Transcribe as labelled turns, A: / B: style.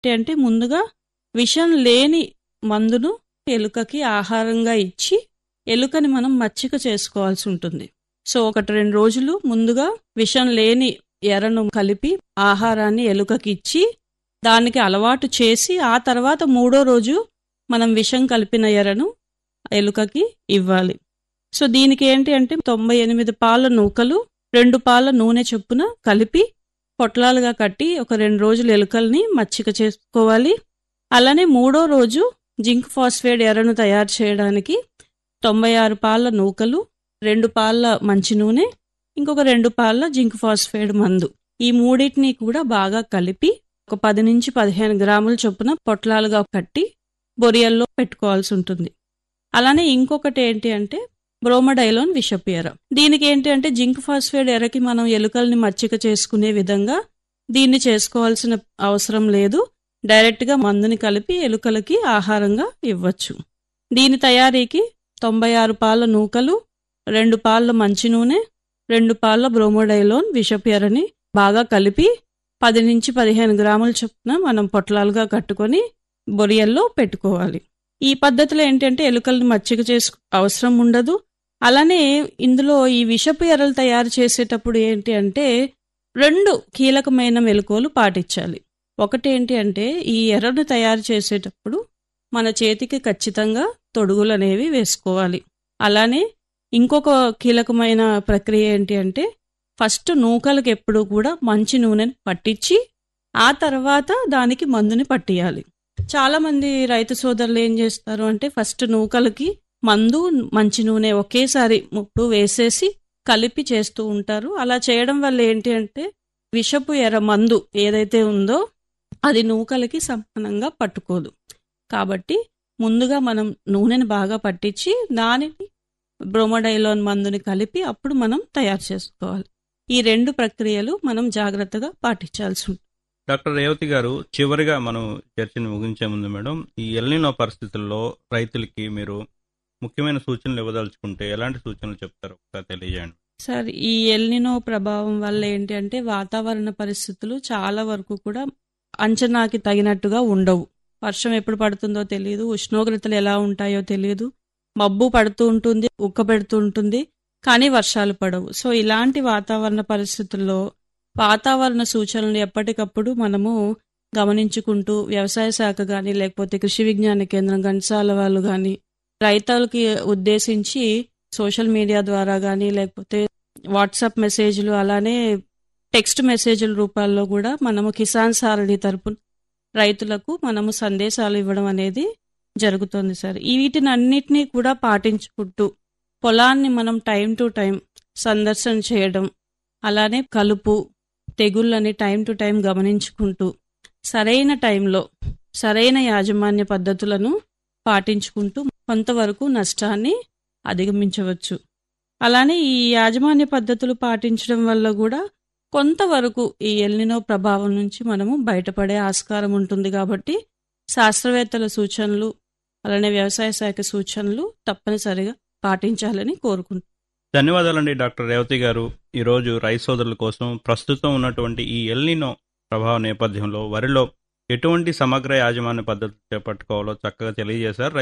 A: అంటే ముందుగా విషం లేని మందును ఎలుకకి ఆహారంగా ఇచ్చి ఎలుకని మనం మచ్చిక చేసుకోవాల్సి ఉంటుంది సో ఒకటి రెండు రోజులు ముందుగా విషం లేని ఎరను కలిపి ఆహారాన్ని ఎలుకకి ఇచ్చి దానికి అలవాటు చేసి ఆ తర్వాత మూడో రోజు మనం విషం కలిపిన ఎరను ఎలుకకి ఇవ్వాలి సో దీనికి ఏంటి అంటే తొంభై ఎనిమిది పాల నూకలు రెండు పాల నూనె చొప్పున కలిపి పొట్లాలుగా కట్టి ఒక రెండు రోజులు ఎలుకల్ని మచ్చిక చేసుకోవాలి అలానే మూడో రోజు జింక్ ఫాస్ఫేట్ ఎర్రను తయారు చేయడానికి తొంభై ఆరు పాల నూకలు రెండు పాల మంచి నూనె ఇంకొక రెండు పాల జింక్ ఫాస్ఫేట్ మందు ఈ మూడింటిని కూడా బాగా కలిపి ఒక పది నుంచి పదిహేను గ్రాముల చొప్పున పొట్లాలుగా కట్టి బొరియల్లో పెట్టుకోవాల్సి ఉంటుంది అలానే ఇంకొకటి ఏంటి అంటే బ్రోమడైలోన్ విషపు ఎర దీనికి ఏంటి అంటే జింక్ ఫాస్ఫేట్ ఎరకి మనం ఎలుకల్ని మచ్చిక చేసుకునే విధంగా దీన్ని చేసుకోవాల్సిన అవసరం లేదు డైరెక్ట్గా మందుని కలిపి ఎలుకలకి ఆహారంగా ఇవ్వచ్చు దీని తయారీకి తొంభై ఆరు పాల నూకలు రెండు పాల మంచి నూనె రెండు పాల బ్రోమోడైలోన్ విషపు ఎరని బాగా కలిపి పది నుంచి పదిహేను గ్రాముల చొప్పున మనం పొట్లాలుగా కట్టుకొని బొరియల్లో పెట్టుకోవాలి ఈ పద్ధతిలో ఏంటంటే ఎలుకల్ని మచ్చిక చేసుకు అవసరం ఉండదు అలానే ఇందులో ఈ విషపు ఎర్రలు తయారు చేసేటప్పుడు ఏంటి అంటే రెండు కీలకమైన మెలకువలు పాటించాలి ఒకటి ఏంటి అంటే ఈ ఎర్రను తయారు చేసేటప్పుడు మన చేతికి ఖచ్చితంగా తొడుగులు అనేవి వేసుకోవాలి అలానే ఇంకొక కీలకమైన ప్రక్రియ ఏంటి అంటే ఫస్ట్ నూకలకు ఎప్పుడు కూడా మంచి నూనెని పట్టించి ఆ తర్వాత దానికి మందుని పట్టియాలి చాలా మంది రైతు సోదరులు ఏం చేస్తారు అంటే ఫస్ట్ నూకలకి మందు మంచి నూనె ఒకేసారి ముప్పు వేసేసి కలిపి చేస్తూ ఉంటారు అలా చేయడం వల్ల ఏంటి అంటే విషపు ఎర్ర మందు ఏదైతే ఉందో అది నూకలకి సమానంగా పట్టుకోదు కాబట్టి ముందుగా మనం నూనెని బాగా పట్టించి దానిని బ్రోమోడైలోన్ మందుని కలిపి అప్పుడు మనం తయారు చేసుకోవాలి ఈ రెండు ప్రక్రియలు మనం జాగ్రత్తగా పాటించాల్సి ఉంటుంది
B: డాక్టర్ రేవతి గారు చివరిగా మనం చర్చను ముగించే ముందు మేడం ఈ ఎల్నినో పరిస్థితుల్లో రైతులకి మీరు ముఖ్యమైన సూచనలు ఇవ్వదలుచుకుంటే ఎలాంటి సూచనలు చెప్తారు ఒకసారి తెలియజేయండి
A: సార్ ఈ ఎల్నినో ప్రభావం వల్ల ఏంటి అంటే వాతావరణ పరిస్థితులు చాలా వరకు కూడా అంచనాకి తగినట్టుగా ఉండవు వర్షం ఎప్పుడు పడుతుందో తెలియదు ఉష్ణోగ్రతలు ఎలా ఉంటాయో తెలియదు మబ్బు పడుతూ ఉంటుంది ఉక్క పెడుతూ ఉంటుంది కానీ వర్షాలు పడవు సో ఇలాంటి వాతావరణ పరిస్థితుల్లో వాతావరణ సూచనలు ఎప్పటికప్పుడు మనము గమనించుకుంటూ వ్యవసాయ శాఖ కానీ లేకపోతే కృషి విజ్ఞాన కేంద్రం గంటసాల వాళ్ళు కానీ రైతులకి ఉద్దేశించి సోషల్ మీడియా ద్వారా కానీ లేకపోతే వాట్సాప్ మెసేజ్లు అలానే టెక్స్ట్ మెసేజ్ల రూపాల్లో కూడా మనము కిసాన్ సారథి తరపున రైతులకు మనము సందేశాలు ఇవ్వడం అనేది జరుగుతుంది సార్ ఈ వీటిని అన్నిటినీ కూడా పాటించుకుంటూ పొలాన్ని మనం టైం టు టైం సందర్శన చేయడం అలానే కలుపు తెగుళ్ళని టైం టు టైం గమనించుకుంటూ సరైన టైంలో సరైన యాజమాన్య పద్ధతులను పాటించుకుంటూ కొంతవరకు నష్టాన్ని అధిగమించవచ్చు అలానే ఈ యాజమాన్య పద్ధతులు పాటించడం వల్ల కూడా కొంతవరకు ఈ ఎల్నినో ప్రభావం నుంచి మనము బయటపడే ఆస్కారం ఉంటుంది కాబట్టి శాస్త్రవేత్తల సూచనలు అలానే వ్యవసాయ శాఖ సూచనలు తప్పనిసరిగా పాటించాలని కోరుకుంటున్నాను
B: ధన్యవాదాలండి డాక్టర్ రేవతి గారు ఈరోజు రైతు సోదరుల కోసం ప్రస్తుతం ఉన్నటువంటి ఈ ఎల్నినో ప్రభావ నేపథ్యంలో వరిలో ఎటువంటి సమగ్ర యాజమాన్య పద్ధతులు చేపట్టుకోవాలో చక్కగా తెలియజేశారు